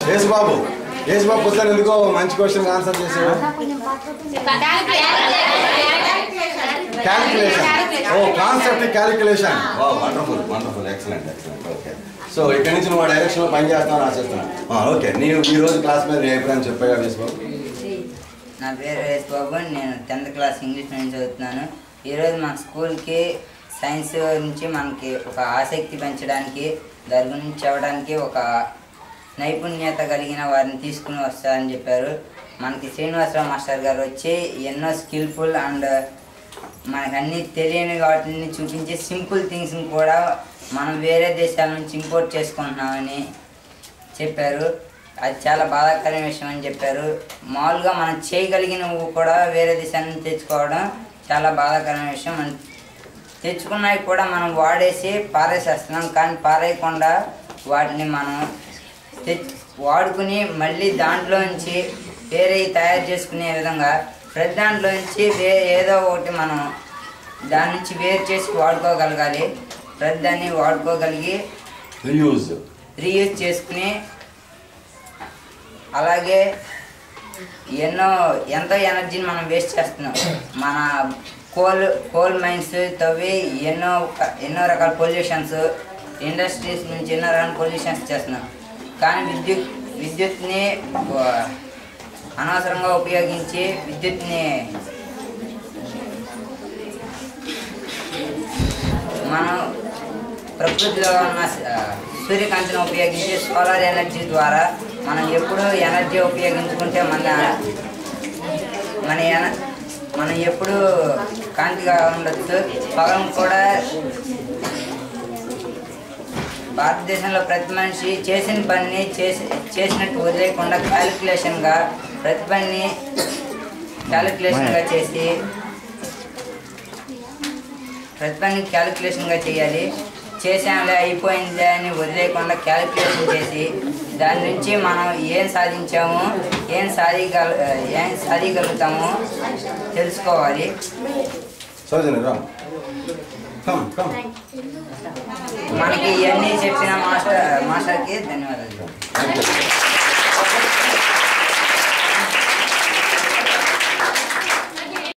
యేసుబాబు యేసుబాబు పొద్దున ఎందుకో మంచి క్వశ్చన్ ఆన్సర్ చేసాడు క్యాలిక్యులేషన్ ఓ కాన్సెప్ట్ క్యాలిక్యులేషన్ ఓ wonderful wonderful excellent excellent okay so ఇక్కడ నుంచి నువ్వు డైరెక్షన్లో పని చేస్తాను ఆశిస్తున్నాను ఓకే నీవు ఈ రోజు క్లాస్ మీద నీ అభిప్రాయం చెప్పాగా యేసుబాబు నా పేరు రేస్ బాబు నేను టెన్త్ క్లాస్ ఇంగ్లీష్ నుంచి చదువుతున్నాను ఈరోజు మన స్కూల్కి సైన్స్ నుంచి మనకి ఒక ఆసక్తి పెంచడానికి దాని గురించి చెప్పడానికి ఒక నైపుణ్యత కలిగిన వారిని తీసుకుని వస్తారని చెప్పారు మనకి శ్రీనివాసరావు మాస్టర్ గారు వచ్చి ఎన్నో స్కిల్ఫుల్ అండ్ మనకు అన్ని తెలియని వాటిని చూపించి సింపుల్ థింగ్స్ని కూడా మనం వేరే దేశాల నుంచి ఇంపోర్ట్ చేసుకుంటున్నామని చెప్పారు అది చాలా బాధాకరమైన విషయం అని చెప్పారు మామూలుగా మనం చేయగలిగినవి కూడా వేరే దేశాల నుంచి తెచ్చుకోవడం చాలా బాధాకరమైన విషయం మనం తెచ్చుకున్నవి కూడా మనం వాడేసి పారేసేస్తున్నాం కానీ పారేయకుండా వాటిని మనం తెచ్ వాడుకుని మళ్ళీ దాంట్లోంచి వేరే తయారు చేసుకునే విధంగా ప్రతి దాంట్లోంచి వే ఏదో ఒకటి మనం దాని నుంచి వేరు చేసి వాడుకోగలగాలి ప్రతి దాన్ని వాడుకోగలిగి రీయూజ్ రీయూజ్ చేసుకుని అలాగే ఎన్నో ఎంతో ఎనర్జీని మనం వేస్ట్ చేస్తున్నాం మన కోల్ కోల్ మైన్స్ తవ్వి ఎన్నో క- ఎన్నో రకాల పొల్యూషన్స్ ఇండస్ట్రీస్ నుంచి ఎన్నో రకాల పొల్యూషన్స్ చేస్తున్నాం కానీ విద్యుత్ విద్యుత్ని ఆ, అనవసరంగా ఉపయోగించి విద్యుత్ని మనం ప్రకృతిలో ఉన్న ఆ, సూర్యకాంతిని ఉపయోగించి సోలార్ ఎనర్జీ ద్వారా మనం ఎప్పుడు ఎనర్జీ ఉపయోగించుకుంటే మన మన ఎన మనం ఎప్పుడు కాంతిగా ఉండొచ్చు పగలం కూడా భారతదేశంలో ప్రతి మనిషి చేసిన పనిని చేసి చేసినట్టు వదిలేయకుండా క్యాలిక్యులేషన్గా ప్రతి పనిని క్యాలిక్యులేషన్గా చేసి ప్రతి పని క్యాలిక్యులేషన్గా చేయాలి చేసాంలే అయిపోయిందే అని వదిలేయకుండా క్యాలిక్యులేషన్ చేసి దాని నుంచి మనం ఏం సాధించాము ఏం సాధిగల ఏం సాధిగలుగుతామో తెలుసుకోవాలి సౌజన్య రామ్ కమ్ కమ్ మనకి ఇవన్నీ చెప్పిన మాస్టర్ మాస్టర్కి ధన్యవాదాలు థ్యాంక్ యూ